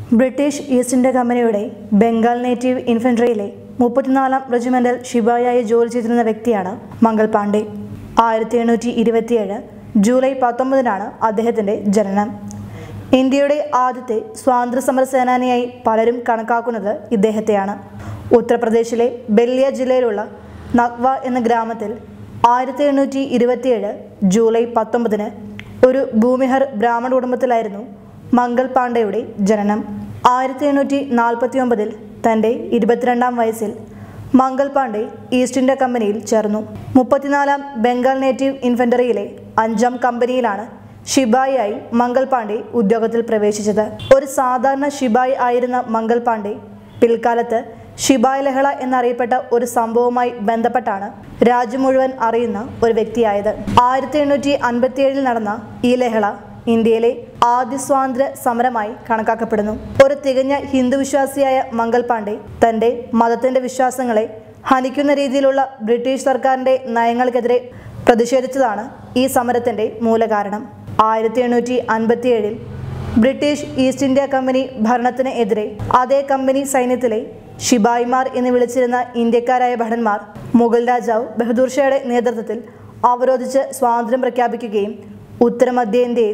British East India കമ്പനിയുടെ Bengal native ഇൻഫൻട്രിയിലെ മുപ്പത്തിനാലാം റെജിമെന്റിൽ ശിപായിയായി ജോലി ചെയ്തിരുന്ന വ്യക്തിയാണ് മംഗൾ പാണ്ഡെ ആയിരത്തി എണ്ണൂറ്റി ഇരുപത്തിയേഴ് ജൂലൈ പത്തൊമ്പതിനാണ് അദ്ദേഹത്തിൻ്റെ ജനനം ഇന്ത്യയുടെ ആദ്യത്തെ സ്വാതന്ത്ര്യ സമര സേനാനിയായി പലരും കണക്കാക്കുന്നത് ഇദ്ദേഹത്തെയാണ് ഉത്തർപ്രദേശിലെ ബല്യ ജില്ലയിലുള്ള നഗ്വ എന്ന ഗ്രാമത്തിൽ ആയിരത്തി എണ്ണൂറ്റി ഇരുപത്തിയേഴ് ജൂലൈ പത്തൊമ്പതിന് ഒരു ഭൂമിഹർ ബ്രാഹ്മണ കുടുംബത്തിലായിരുന്നു മംഗൾ പാണ്ഡെയുടെ ജനനം ആയിരത്തി എണ്ണൂറ്റി നാൽപ്പത്തി ഒമ്പതിൽ തൻ്റെ ഇരുപത്തിരണ്ടാം വയസ്സിൽ മംഗൾ പാണ്ഡെ ഈസ്റ്റ് ഇന്ത്യ കമ്പനിയിൽ ചേർന്നു മുപ്പത്തിനാലാം ബംഗാൾ നേറ്റീവ് ഇൻഫൻട്രിയിലെ അഞ്ചാം കമ്പനിയിലാണ് ഷിബായിയായി മംഗൾ പാണ്ഡെ ഉദ്യോഗത്തിൽ പ്രവേശിച്ചത് ഒരു സാധാരണ ഷിബായി ആയിരുന്ന മംഗൾ പാണ്ഡെ പിൽക്കാലത്ത് ഷിബായ് ലഹള എന്നറിയപ്പെട്ട ഒരു സംഭവവുമായി ബന്ധപ്പെട്ടാണ് രാജ്യം മുഴുവൻ അറിയുന്ന ഒരു വ്യക്തിയായത് ആയിരത്തി എണ്ണൂറ്റി അൻപത്തിയേഴിൽ നടന്ന ഈ ലഹള ഇന്ത്യയിലെ ആദ്യ സ്വാതന്ത്ര്യ സമരമായി കണക്കാക്കപ്പെടുന്നു ഒരു തികഞ്ഞ ഹിന്ദു വിശ്വാസിയായ മംഗൾ പാണ്ഡെ തൻ്റെ മതത്തിൻ്റെ വിശ്വാസങ്ങളെ ഹനിക്കുന്ന രീതിയിലുള്ള ബ്രിട്ടീഷ് സർക്കാരിൻ്റെ നയങ്ങൾക്കെതിരെ പ്രതിഷേധിച്ചതാണ് ഈ സമരത്തിൻ്റെ മൂലകാരണം ആയിരത്തി എണ്ണൂറ്റി അൻപത്തിയേഴിൽ ബ്രിട്ടീഷ് ഈസ്റ്റ് ഇന്ത്യ കമ്പനി ഭരണത്തിന് എതിരെ അതേ കമ്പനി സൈന്യത്തിലെ ഷിബായിമാർ എന്ന് വിളിച്ചിരുന്ന ഇന്ത്യക്കാരായ ഭടന്മാർ മുഗൾ രാജാവ് ബഹദൂർ ഷായുടെ നേതൃത്വത്തിൽ അവരോധിച്ച് സ്വാതന്ത്ര്യം പ്രഖ്യാപിക്കുകയും ഉത്തരമധ്യ ഇന്ത്യയിൽ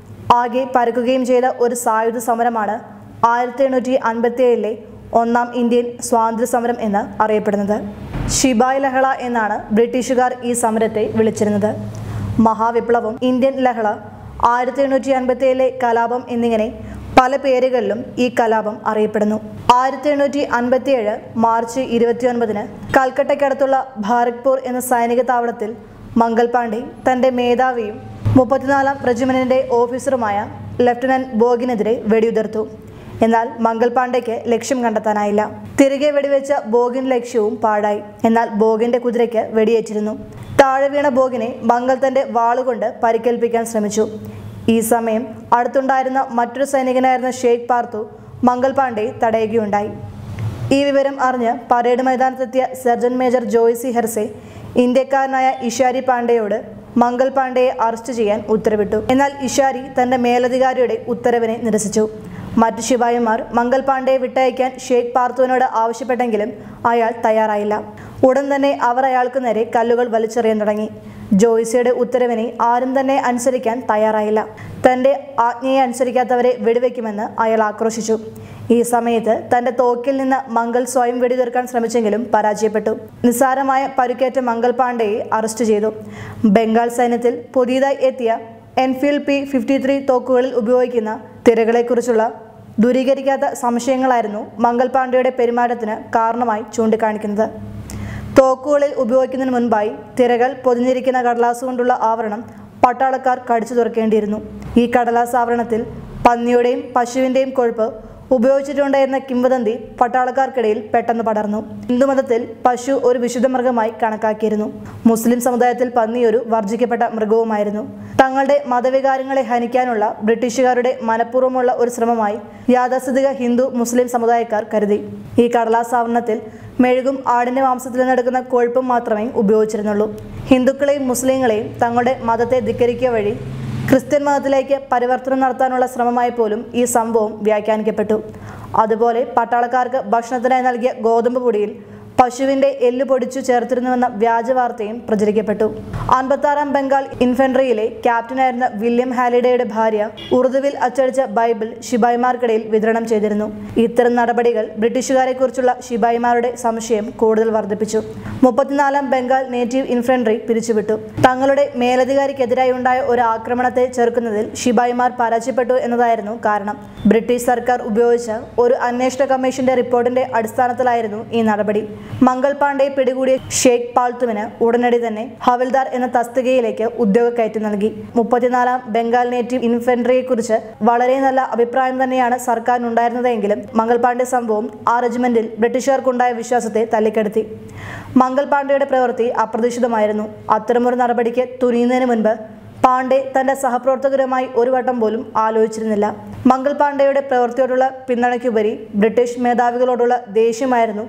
ആകെ പരക്കുകയും ചെയ്ത ഒരു സായുധ സമരമാണ് ആയിരത്തി എണ്ണൂറ്റി അൻപത്തിയേഴിലെ ഒന്നാം ഇന്ത്യൻ സ്വാതന്ത്ര്യ സമരം എന്ന് അറിയപ്പെടുന്നത് ഷിബായ് ലഹള എന്നാണ് ബ്രിട്ടീഷുകാർ ഈ സമരത്തെ വിളിച്ചിരുന്നത് മഹാവിപ്ലവം ഇന്ത്യൻ ലഹള ആയിരത്തി എണ്ണൂറ്റി അൻപത്തി ഏഴിലെ കലാപം എന്നിങ്ങനെ പല പേരുകളിലും ഈ കലാപം അറിയപ്പെടുന്നു ആയിരത്തി എണ്ണൂറ്റി അൻപത്തിയേഴ് മാർച്ച് ഇരുപത്തിയൊൻപതിന് കൽക്കട്ടയ്ക്കടുത്തുള്ള ഭാരത്പൂർ എന്ന സൈനിക താവളത്തിൽ മംഗൾ പാണ്ഡെ തൻ്റെ മേധാവിയും മുപ്പത്തിനാലാം റെജിമെന്റിന്റെ ഓഫീസറുമായ ലഫ്റ്റനന്റ് ബോഗിനെതിരെ വെടിയുതിർത്തു എന്നാൽ മംഗൾ പാണ്ഡെക്ക് ലക്ഷ്യം കണ്ടെത്താനായില്ല തിരികെ വെടിവെച്ച ബോഗിൻ ലക്ഷ്യവും പാഴായി എന്നാൽ ബോഗിന്റെ കുതിരയ്ക്ക് വെടിയേറ്റിരുന്നു താഴെ വീണ ബോഗിനെ മംഗൾ തന്റെ വാളുകൊണ്ട് പരിക്കേൽപ്പിക്കാൻ ശ്രമിച്ചു ഈ സമയം അടുത്തുണ്ടായിരുന്ന മറ്റൊരു സൈനികനായിരുന്ന ഷേഖ് പാർത്തു മംഗൾ പാണ്ഡെ തടയുകയുണ്ടായി ഈ വിവരം അറിഞ്ഞ് പരേഡ് മൈതാനത്തെത്തിയ സർജൻ മേജർ ജോയ്സി ഹെർസെ ഇന്ത്യക്കാരനായ ഇഷാരി പാണ്ഡെയോട് മംഗൾ പാണ്ഡെയെ അറസ്റ്റ് ചെയ്യാൻ ഉത്തരവിട്ടു എന്നാൽ ഇഷാരി തന്റെ മേലധികാരിയുടെ ഉത്തരവിനെ നിരസിച്ചു മറ്റു ശിപായിമാർ മംഗൾ പാണ്ഡെയെ വിട്ടയക്കാൻ ഷേഖ് പാർത്തുവിനോട് ആവശ്യപ്പെട്ടെങ്കിലും അയാൾ തയ്യാറായില്ല ഉടൻ തന്നെ അവർ അയാൾക്ക് നേരെ കല്ലുകൾ വലിച്ചെറിയാൻ തുടങ്ങി ജോയ്സിയുടെ ഉത്തരവിനെ ആരും തന്നെ അനുസരിക്കാൻ തയ്യാറായില്ല തന്റെ ആജ്ഞയെ അനുസരിക്കാത്തവരെ വെടിവെക്കുമെന്ന് അയാൾ ആക്രോശിച്ചു ഈ സമയത്ത് തന്റെ തോക്കിൽ നിന്ന് മംഗൾ സ്വയം വെടിതീർക്കാൻ ശ്രമിച്ചെങ്കിലും പരാജയപ്പെട്ടു നിസ്സാരമായ പരുക്കേറ്റ മംഗൾ പാണ്ഡെയെ അറസ്റ്റ് ചെയ്തു ബംഗാൾ സൈന്യത്തിൽ പുതിയതായി എത്തിയ എൻഫീൽഡ് പി ഫിഫ്റ്റി ത്രീ തോക്കുകളിൽ ഉപയോഗിക്കുന്ന തിരകളെക്കുറിച്ചുള്ള ദൂരീകരിക്കാത്ത സംശയങ്ങളായിരുന്നു മംഗൾ പാണ്ഡെയുടെ പെരുമാറ്റത്തിന് കാരണമായി ചൂണ്ടിക്കാണിക്കുന്നത് തോക്കുകളിൽ ഉപയോഗിക്കുന്നതിന് മുൻപായി തിരകൾ പൊതിഞ്ഞിരിക്കുന്ന കടലാസ് കൊണ്ടുള്ള ആവരണം പട്ടാളക്കാർ കടിച്ചു തുറക്കേണ്ടിയിരുന്നു ഈ കടലാസ് ആവരണത്തിൽ പന്നിയുടെയും പശുവിൻ്റെയും കൊഴുപ്പ് ഉപയോഗിച്ചിട്ടുണ്ട് എന്ന കിംവദന്തി പട്ടാളക്കാർക്കിടയിൽ പെട്ടെന്ന് പടർന്നു ഹിന്ദുമതത്തിൽ പശു ഒരു വിശുദ്ധ മൃഗമായി കണക്കാക്കിയിരുന്നു മുസ്ലിം സമുദായത്തിൽ പന്നി ഒരു വർജിക്കപ്പെട്ട മൃഗവുമായിരുന്നു തങ്ങളുടെ മതവികാരങ്ങളെ ഹനിക്കാനുള്ള ബ്രിട്ടീഷുകാരുടെ മനഃപൂർവ്വമുള്ള ഒരു ശ്രമമായി യാഥാസ്ഥിതിക ഹിന്ദു മുസ്ലിം സമുദായക്കാർ കരുതി ഈ കടലാസ് ആവരണത്തിൽ മെഴുകും ആടിന്റെ മാംസത്തിൽ നിന്നെടുക്കുന്ന കൊഴുപ്പും മാത്രമേ ഉപയോഗിച്ചിരുന്നുള്ളൂ ഹിന്ദുക്കളെയും മുസ്ലിങ്ങളെയും തങ്ങളുടെ മതത്തെ ധിക്കരിക്കുക വഴി ക്രിസ്ത്യൻ മതത്തിലേക്ക് പരിവർത്തനം നടത്താനുള്ള ശ്രമമായി പോലും ഈ സംഭവം വ്യാഖ്യാനിക്കപ്പെട്ടു അതുപോലെ പട്ടാളക്കാർക്ക് ഭക്ഷണത്തിനായി നൽകിയ ഗോതമ്പ് പൊടിയിൽ പശുവിന്റെ എല്ല് പൊടിച്ചു ചേർത്തിരുന്നുവെന്ന വ്യാജ വാർത്തയും പ്രചരിക്കപ്പെട്ടു അൻപത്താറാം ബംഗാൾ ഇൻഫൻട്രിയിലെ ക്യാപ്റ്റനായിരുന്ന വില്യം ഹാലിഡയുടെ ഭാര്യ ഉറുദുവിൽ അച്ചടിച്ച ബൈബിൾ ശിബായിമാർക്കിടയിൽ വിതരണം ചെയ്തിരുന്നു ഇത്തരം നടപടികൾ ബ്രിട്ടീഷുകാരെക്കുറിച്ചുള്ള ശിബായിമാരുടെ സംശയം കൂടുതൽ വർദ്ധിപ്പിച്ചു മുപ്പത്തിനാലാം ബംഗാൾ നേറ്റീവ് ഇൻഫൻട്രി പിരിച്ചുവിട്ടു തങ്ങളുടെ മേലധികാരിക്കെതിരായി ഉണ്ടായ ഒരു ആക്രമണത്തെ ചെറുക്കുന്നതിൽ ശിബായിമാർ പരാജയപ്പെട്ടു എന്നതായിരുന്നു കാരണം ബ്രിട്ടീഷ് സർക്കാർ ഉപയോഗിച്ച ഒരു അന്വേഷണ കമ്മീഷന്റെ റിപ്പോർട്ടിന്റെ അടിസ്ഥാനത്തിലായിരുന്നു ഈ നടപടി മംഗൾ പാണ്ഡെ പിടികൂടിയ ഷേഖ് പാൾത്തുവിന് ഉടനടി തന്നെ ഹവിൽദാർ എന്ന തസ്തികയിലേക്ക് ഉദ്യോഗ കയറ്റി നൽകി മുപ്പത്തിനാലാം ബംഗാൾ നേറ്റീവ് ഇൻഫൻട്രിയെക്കുറിച്ച് വളരെ നല്ല അഭിപ്രായം തന്നെയാണ് സർക്കാരിനുണ്ടായിരുന്നതെങ്കിലും മംഗൾ പാണ്ഡെ സംഭവം ആ റെജിമെന്റിൽ ബ്രിട്ടീഷുകാർക്കുണ്ടായ വിശ്വാസത്തെ തല്ലിക്കെടുത്തി മംഗൾ പാണ്ഡെയുടെ പ്രവൃത്തി അപ്രതീക്ഷിതമായിരുന്നു അത്തരമൊരു നടപടിക്ക് തുനിയുന്നതിന് മുൻപ് പാണ്ഡെ തന്റെ സഹപ്രവർത്തകരുമായി ഒരു വട്ടം പോലും ആലോചിച്ചിരുന്നില്ല മംഗൾ പാണ്ഡെയുടെ പ്രവൃത്തിയോടുള്ള പിന്തുണയ്ക്കുപരി ബ്രിട്ടീഷ് മേധാവികളോടുള്ള ദേഷ്യമായിരുന്നു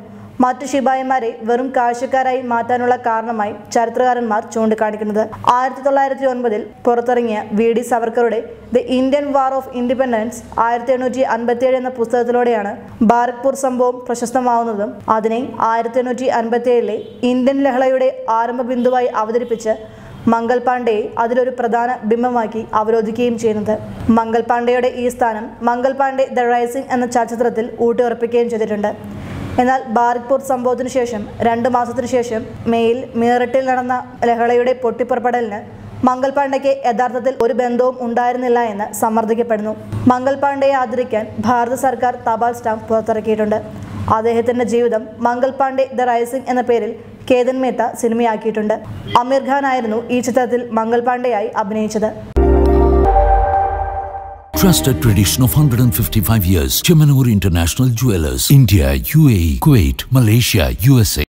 മറ്റു ശിപായിമാരെ വെറും കാഴ്ചക്കാരായി മാറ്റാനുള്ള കാരണമായി ചരിത്രകാരന്മാർ ചൂണ്ടിക്കാണിക്കുന്നത് ആയിരത്തി തൊള്ളായിരത്തി ഒൻപതിൽ പുറത്തിറങ്ങിയ വി ഡി സവർക്കറുടെ the Indian war of independence ആയിരത്തി എണ്ണൂറ്റി അൻപത്തിയേഴ് എന്ന പുസ്തകത്തിലൂടെയാണ് ബാരക്പൂർ സംഭവം പ്രശസ്തമാവുന്നതും അതിനെ ആയിരത്തി എണ്ണൂറ്റി അൻപത്തിയേഴിലെ ഇന്ത്യൻ ലഹളയുടെ ആരംഭ ബിന്ദുവായി അവതരിപ്പിച്ച് മംഗൾ പാണ്ഡെയെ അതിലൊരു പ്രധാന ബിംബമാക്കി അവരോധിക്കുകയും ചെയ്യുന്നത് മംഗൾ പാണ്ഡെയുടെ ഈ സ്ഥാനം മംഗൾ പാണ്ഡെ ദ റൈസിംഗ് എന്ന ചലച്ചിത്രത്തിൽ ഊട്ടിയുറപ്പിക്കുകയും ചെയ്തിട്ടുണ്ട് എന്നാൽ ബാരക്പൂർ സംഭവത്തിനു ശേഷം രണ്ട് മാസത്തിനു ശേഷം മെയിൽ മീററ്റിൽ നടന്ന ലഹളയുടെ പൊട്ടിപ്പുറപ്പെടലിന് മംഗൾ പാണ്ഡെയ്ക്ക് യഥാർത്ഥത്തിൽ ഒരു ബന്ധവും ഉണ്ടായിരുന്നില്ല എന്ന് സമ്മർദ്ദിക്കപ്പെടുന്നു മംഗൾ പാണ്ഡെയെ ആദരിക്കാൻ ഭാരത സർക്കാർ തപാൽ സ്റ്റാമ്പ് പുറത്തിറക്കിയിട്ടുണ്ട് അദ്ദേഹത്തിന്റെ ജീവിതം മംഗൾ പാണ്ഡെ ദ റൈസിംഗ് എന്ന പേരിൽ കേതൻ മേത്ത സിനിമയാക്കിയിട്ടുണ്ട് അമീർ ഖാൻ ആയിരുന്നു ഈ ചിത്രത്തിൽ മംഗൾ പാണ്ഡെയായി അഭിനയിച്ചത് Trusted tradition of 155 years. Chemanur International Jewelers. India, UAE, Kuwait, Malaysia, USA.